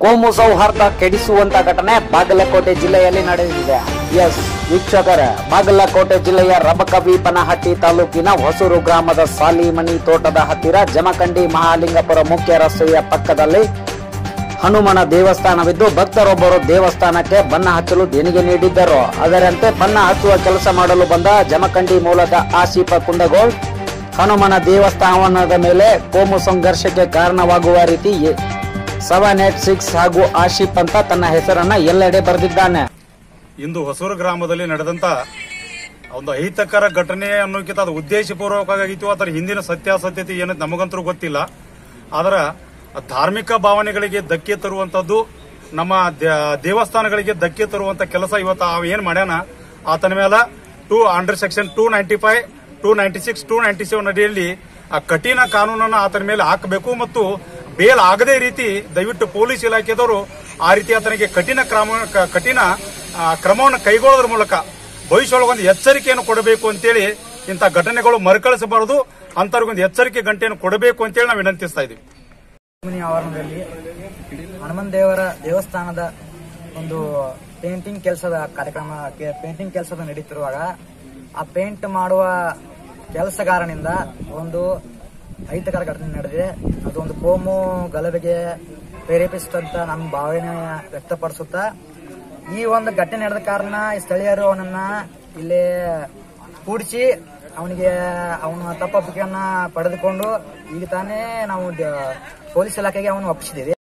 ಕೋಮು ಸೌಹಾರ್ದ ಕೆಡಿಸುವಂತ ಘಟನೆ ಬಾಗಲಕೋಟೆ ಜಿಲ್ಲೆಯಲ್ಲಿ ನಡೆದಿದೆ ಎಸ್ ವೀಕ್ಷಕರೇ ಬಾಗಲಕೋಟೆ ಜಿಲ್ಲೆಯ ರಬಕವೀಪನಹಟ್ಟಿ ತಾಲೂಕಿನ ಹೊಸೂರು ಗ್ರಾಮದ ಸಾಲಿಮಣಿ ತೋಟದ ಹತ್ತಿರ ಜಮಖಂಡಿ ಮಹಾಲಿಂಗಪುರ ಮುಖ್ಯ ರಸ್ತೆಯ ಪಕ್ಕದಲ್ಲಿ ಹನುಮನ ದೇವಸ್ಥಾನವಿದ್ದು ಭಕ್ತರೊಬ್ಬರು ದೇವಸ್ಥಾನಕ್ಕೆ ಬಣ್ಣ ಹಚ್ಚಲು ದೇಣಿಗೆ ನೀಡಿದ್ದರು ಅದರಂತೆ ಬಣ್ಣ ಹಚ್ಚುವ ಕೆಲಸ ಮಾಡಲು ಬಂದ ಜಮಖಂಡಿ ಮೂಲದ ಆಸಿಫ ಕುಂದಗೋಳ್ ಹನುಮನ ದೇವಸ್ಥಾನದ ಮೇಲೆ ಕೋಮು ಸಂಘರ್ಷಕ್ಕೆ ಕಾರಣವಾಗುವ ರೀತಿ ಸೆವೆನ್ ಏಟ್ ಸಿಕ್ಸ್ ಹಾಗೂ ಆಶಿಫ್ ಅಂತ ತನ್ನ ಹೆಸರನ್ನ ಎಲ್ಲೆಡೆ ಬರೆದಿದ್ದಾನೆ ಇಂದು ಹೊಸೂರು ಗ್ರಾಮದಲ್ಲಿ ನಡೆದಂತ ಒಂದು ಅಹಿತಕರ ಘಟನೆ ಅನ್ನೋಕ್ಕಿಂತ ಅದು ಉದ್ದೇಶಪೂರ್ವಕವಾಗಿತ್ತು ಅದರ ಹಿಂದಿನ ಸತ್ಯಾಸತ್ಯತೆ ಏನು ನಮಗಂತೂ ಗೊತ್ತಿಲ್ಲ ಆದ್ರ ಧಾರ್ಮಿಕ ಭಾವನೆಗಳಿಗೆ ಧಕ್ಕೆ ತರುವಂತದ್ದು ನಮ್ಮ ದೇ- ದೇವಸ್ಥಾನಗಳಿಗೆ ಧಕ್ಕೆ ತರುವಂತ ಕೆಲಸ ಇವತ್ತು ಅವ ಏನ್ ಮಾಡ್ಯಾನ ಆತನ ಮೇಲೆ two under section two ninety five two ninety six two ninety seven ಅಡಿಯಲ್ಲಿ ಆ ಕಠಿಣ ಕಾನೂನನ್ನು ಆತನ ಮೇಲೆ ಹಾಕಬೇಕು ಮತ್ತು ಬೇಲ್ ಆಗದೇ ರೀತಿ ದಯವಿಟ್ಟು ಪೊಲೀಸ್ ಇಲಾಖೆದವರು ಆ ರೀತಿ ಆತನಿಗೆ ಕಠಿಣ ಕ್ರಮ ಕ- ಕಠಿಣ ಆ, ಕ್ರಮವನ್ನು ಕೈಗೊಳ್ಳೋದ್ರ ಮೂಲಕ ಭವಿಷ್ಯೊಳಗೊಂದು ಎಚ್ಚರಿಕೆಯನ್ನು ಕೊಡಬೇಕು ಅಂತೇಳಿ ಇಂಥ ಘಟನೆಗಳು ಮರುಕಳಿಸಬಾರದು ಅಂತವ್ರಿಗೊಂದು ಎಚ್ಚರಿಕೆ ಗಂಟೆಯನ್ನು ಕೊಡಬೇಕು ಅಂತೇಳಿ ನಾವು ವಿನಂತಿಸ್ತಾ ಇದ್ದೀವಿ ಮನಿ ಆವರಣದಲ್ಲಿ ಹನುಮನ್ ದೇವರ ದೇವಸ್ಥಾನದ ಒಂದು ಪೇಂಟಿಂಗ್ ಕೆಲಸದ ಕಾರ್ಯಕ್ರಮ ಪೇಂಟಿಂಗ್ ಕೆಲಸದ ನಡೀತಿರುವಾಗ ಆ ಪೇಂಟ್ ಮಾಡುವ ಕೆಲಸಗಾರನಿಂದ ಒಂದು ಅಹಿತಕರ ಘಟನೆ ನಡೆದಿದೆ ಅದು ಒಂದು ಕೋಮು ಗಲಭೆಗೆ ಪ್ರೇರೇಪಿಸುತ್ತಂತ ನಮ್ಮ ಭಾವನೆ ವ್ಯಕ್ತಪಡಿಸುತ್ತಾ ಈ ಒಂದು ಘಟನೆ ನಡೆದ ಕಾರಣ ಈ ಸ್ಥಳೀಯರು ಅವನನ್ನ ಇಲ್ಲಿ ಕೂಡಿಸಿ ಅವನಿಗೆ ಅವನ ತಪ್ಪೊಪ್ಪಿಗೆಯನ್ನ ಪಡೆದುಕೊಂಡು ಈಗ ತಾನೇ ನಾವು ದ- ಪೊಲೀಸ್ ಇಲಾಖೆಗೆ ಅವನು ಒಪ್ಪಿಸಿದ್ದೀವಿ